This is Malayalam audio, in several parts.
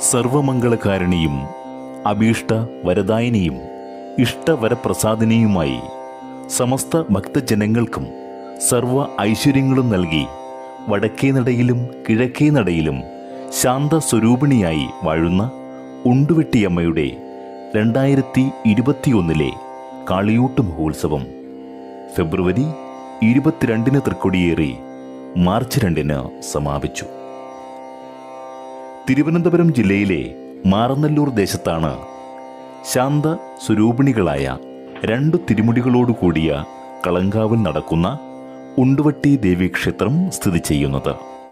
സർവമംഗളകാരിണിയും അഭീഷ്ട വരദായിനിയും ഇഷ്ടവരപ്രസാദിനിയുമായി സമസ്ത ഭക്തജനങ്ങൾക്കും സർവ ഐശ്വര്യങ്ങളും നൽകി വടക്കേ നടയിലും കിഴക്കേ നടയിലും ശാന്ത സ്വരൂപിണിയായി വാഴുന്ന ഉണ്ടുവെട്ടിയമ്മയുടെ രണ്ടായിരത്തി ഇരുപത്തിയൊന്നിലെ കാളിയൂട്ട് മഹോത്സവം ഫെബ്രുവരി ഇരുപത്തിരണ്ടിന് തൃക്കൊടിയേറി മാർച്ച് രണ്ടിന് സമാപിച്ചു തിരുവനന്തപുരം ജില്ലയിലെ മാറനല്ലൂർ ദേശത്താണ് ശാന്ത സ്വരൂപിണികളായ രണ്ടു തിരുമുടികളോടുകൂടിയ കളങ്കാവിൽ നടക്കുന്ന ഉണ്ടുവട്ടി ദേവീക്ഷേത്രം സ്ഥിതി ചെയ്യുന്നത്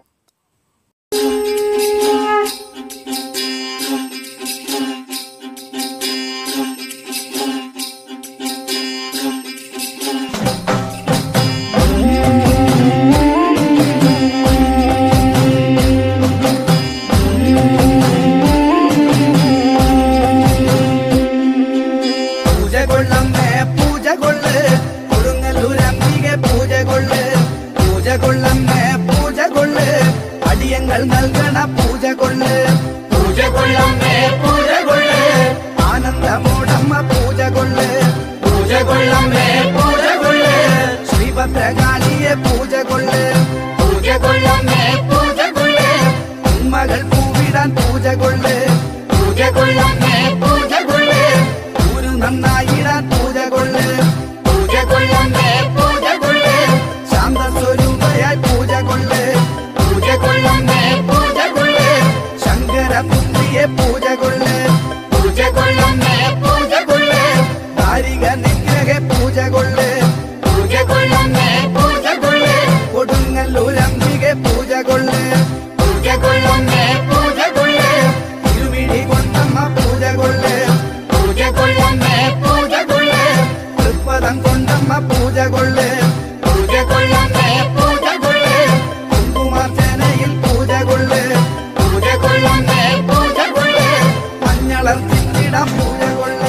പൂജ കൊള്ളമ്മേ പൂജ കൊള്ള് കൊടുങ്ങല്ലൂരമ്പികെ പൂജ കൊള്ള് പൂജ കൊള്ളമ്മേ പൂജ കൊള്ള് അടിയങ്ങൾ നൽകണ പൂജ കൊള്ള് പൂജ കൊള്ളമ്മേ പൂജ കൊള്ള് ആനന്ദമോടമ്മ പൂജ കൊള്ള് പൂജ കൊള്ളമ്മേ പൂജ കൊള്ള് ശ്രീഭദ്രകാളിയെ പൂജ കൊള്ള് പൂജ കൊള്ളമ്മേ പൂജ കൊള്ള് ഉമ്മകൾ പൂവിടാൻ പൂജ കൊള്ള് പൂജ കൊള്ളമ്മേ പൂജ കൊള്ള് ഊരു നന്നായിടാൻ പൂജ കൊള്ള് പൂജ കൊള്ളമ്മേ പൂജ കൊള്ള് ശാന്ത സ്വരൂപയായി പൂജ കൊള്ള് പൂജ കൊള്ളമ്മേ പൂജ കൊള്ള് ശങ്കര പുത്രിയെ പൂജ കൊള്ള് പൂജ കൊള്ളമ്മേ പൂജ കൊള്ള് ദാരിക നിഗ്രഹ പൂജ കൊള്ള് പൂജ കൊള്ളമ്മേ പൂജ കൊള്ള് കൊടുങ്ങല്ലൂരംബികെ പൂജ കൊള്ള് പൂജ കൊള്ളമ്മേ പൂജ കൊള്ള് തിരുമിഴി കൊണ്ടമ്മ പൂജ കൊള്ള് പൂജ കൊള്ളമ്മേ പൂജ കൊള്ള് തൃപ്പദം കൊണ്ടമ്മ പൂജ കൊള്ള് പൂജ കൊള്ളമ്മേ പൂജ കൊള്ള് കുങ്കുമാർച്ചനയിൽ പൂജ കൊള്ള് പൂജ കൊള്ളമ്മേ പൂജ കൊള്ള് മഞ്ഞളർ ചിത്തിടം പൂജ കൊള്ള്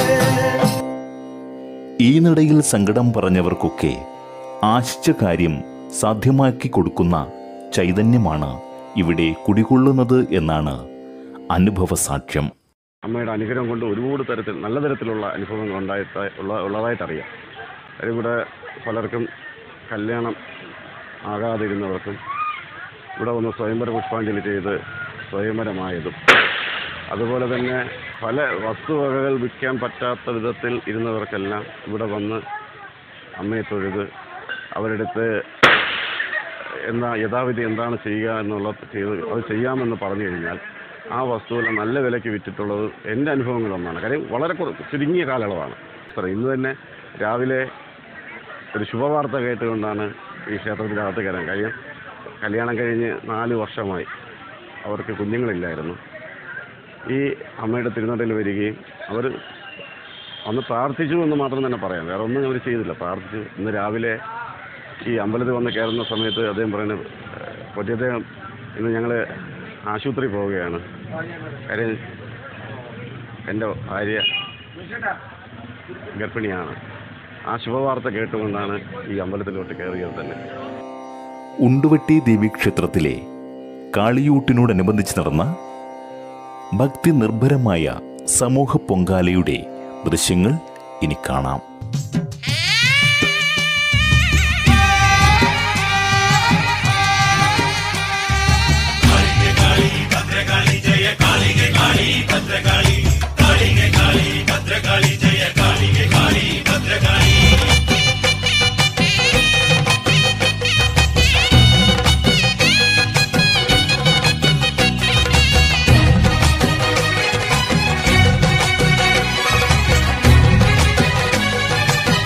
ഈ നടയിൽ സങ്കടം പറഞ്ഞവർക്കൊക്കെ ആശിച്ച കാര്യം സാധ്യമാക്കി കൊടുക്കുന്ന ചൈതന്യമാണ് ഇവിടെ കുടികൊള്ളുന്നത് എന്നാണ് അനുഭവ സാക്ഷ്യം അമ്മയുടെ അനുഗ്രഹം കൊണ്ട് ഒരുപാട് തരത്തിൽ നല്ല തരത്തിലുള്ള അനുഭവങ്ങൾ ഉണ്ടായിട്ട് ഉള്ള ഉള്ളതായിട്ടറിയാം കാര്യം ഇവിടെ പലർക്കും കല്യാണം ആകാതിരുന്നവർക്കും ഇവിടെ വന്ന് സ്വയംവര പുഷ്പാഞ്ജലി ചെയ്ത് സ്വയംവരമായതും അതുപോലെ തന്നെ പല വസ്തുവകകൾ വിൽക്കാൻ പറ്റാത്ത വിധത്തിൽ ഇരുന്നവർക്കെല്ലാം ഇവിടെ വന്ന് അമ്മയെ തൊഴുത് അവരെടുത്ത് എന്താ യഥാവിധി എന്താണ് ചെയ്യുക എന്നുള്ള ചെയ്ത് അത് ചെയ്യാമെന്ന് പറഞ്ഞു കഴിഞ്ഞാൽ ആ വസ്തുവിനെ നല്ല വിലയ്ക്ക് വിറ്റിട്ടുള്ളത് എൻ്റെ അനുഭവങ്ങളൊന്നാണ് കാര്യം വളരെ കുറ- ചുരുങ്ങിയ കാലയളവാണ് ഇത്ര ഇന്ന് തന്നെ രാവിലെ ഒരു ശുഭവാർത്ത കേട്ടുകൊണ്ടാണ് ഈ ക്ഷേത്രത്തിനകത്ത് കയറാൻ കാര്യം കല്യാണം കഴിഞ്ഞ് നാല് വർഷമായി അവർക്ക് കുഞ്ഞുങ്ങളില്ലായിരുന്നു ഈ അമ്മയുടെ തിരുനടയിൽ വരികയും അവർ അന്ന് പ്രാർത്ഥിച്ചു എന്ന് മാത്രം തന്നെ പറയാം വേറെ ഒന്നും അവർ ചെയ്തില്ല പ്രാർത്ഥിച്ചു ഇന്ന് രാവിലെ ഈ അമ്പലത്തിൽ വന്ന് കയറുന്ന സമയത്ത് അദ്ദേഹം പറയുന്നത് പറ്റി അദ്ദേഹം ഇന്ന് ഞങ്ങൾ ആശുപത്രി പോവുകയാണ് കാര്യം എൻ്റെ ഭാര്യ ഗർഭിണിയാണ് ആ ശുഭവാർത്ത കേട്ടുകൊണ്ടാണ് ഈ അമ്പലത്തിലോട്ട് കയറിയത് തന്നെ ഉണ്ടുവട്ടി ദേവീക്ഷേത്രത്തിലെ കാളിയൂട്ടിനോടനുബന്ധിച്ച് നടന്ന ഭക്തി നിർഭരമായ സമൂഹ പൊങ്കാലയുടെ ദൃശ്യങ്ങൾ ഇനി കാണാം ും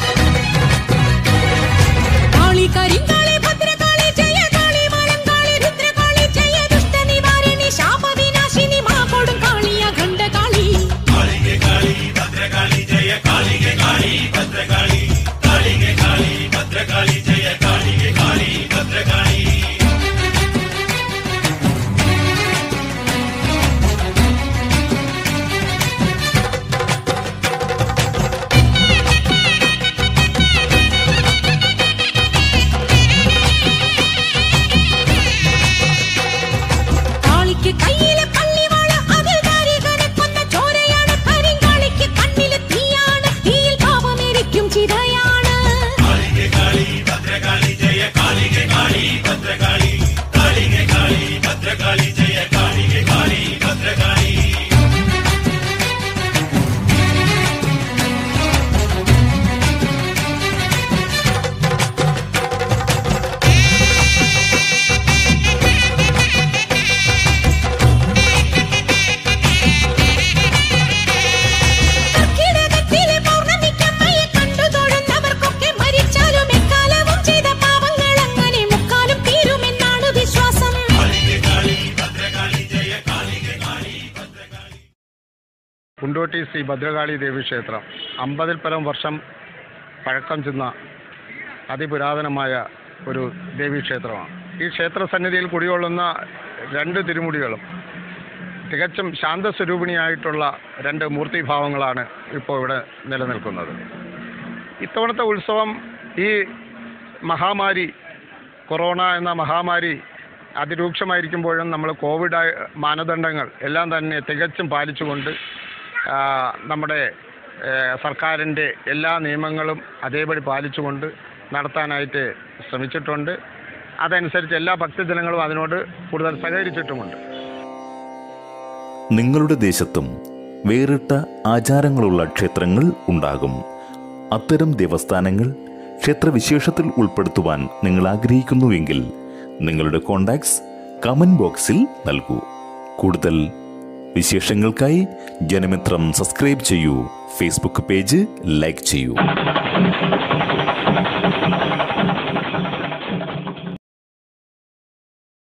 ഉണ്ടോട്ടി ശ്രീ ഭദ്രകാളി ദേവി ക്ഷേത്രം അമ്പതിൽ പരം വർഷം പഴക്കം ചെന്ന അതിപുരാതനമായ ഒരു ദേവീക്ഷേത്രമാണ് ഈ ക്ഷേത്ര സന്നിധിയിൽ കുടികൊള്ളുന്ന രണ്ട് തിരുമുടികളും തികച്ചും ശാന്തസ്വരൂപിണിയായിട്ടുള്ള രണ്ട് മൂർത്തിഭാവങ്ങളാണ് ഇപ്പോൾ ഇവിടെ നിലനിൽക്കുന്നത് ഇത്തവണത്തെ ഉത്സവം ഈ മഹാമാരി കൊറോണ എന്ന മഹാമാരി അതിരൂക്ഷമായിരിക്കുമ്പോഴും നമ്മൾ കോവിഡ് ആയ- മാനദണ്ഡങ്ങൾ എല്ലാം തന്നെ തികച്ചും പാലിച്ചുകൊണ്ട് ആ, നമ്മുടെ ഏ, സർക്കാരിൻ്റെ എല്ലാ നിയമങ്ങളും അതേപടി പാലിച്ചുകൊണ്ട് നടത്താനായിട്ട് ശ്രമിച്ചിട്ടുണ്ട് അതനുസരിച്ച് എല്ലാ ഭക്തജനങ്ങളും അതിനോട് കൂടുതൽ സഹകരിച്ചിട്ടുമുണ്ട് നിങ്ങളുടെ ദേശത്തും വേറിട്ട ആചാരങ്ങളുള്ള ക്ഷേത്രങ്ങൾ ഉണ്ടാകും അത്തരം ദേവസ്ഥാനങ്ങൾ ക്ഷേത്രവിശേഷത്തിൽ ഉൾപ്പെടുത്തുവാൻ നിങ്ങൾ ആഗ്രഹിക്കുന്നുവെങ്കിൽ നിങ്ങളുടെ കോണ്ടാക്ട്സ് കമന്റ് ബോക്സിൽ നൽകൂ കൂടുതൽ വിശേഷങ്ങൾക്കായി ജനമിത്രം സബ്സ്ക്രൈബ് ചെയ്യൂ ഫേസ്ബുക്ക് പേജ് ലൈക്ക് ചെയ്യൂ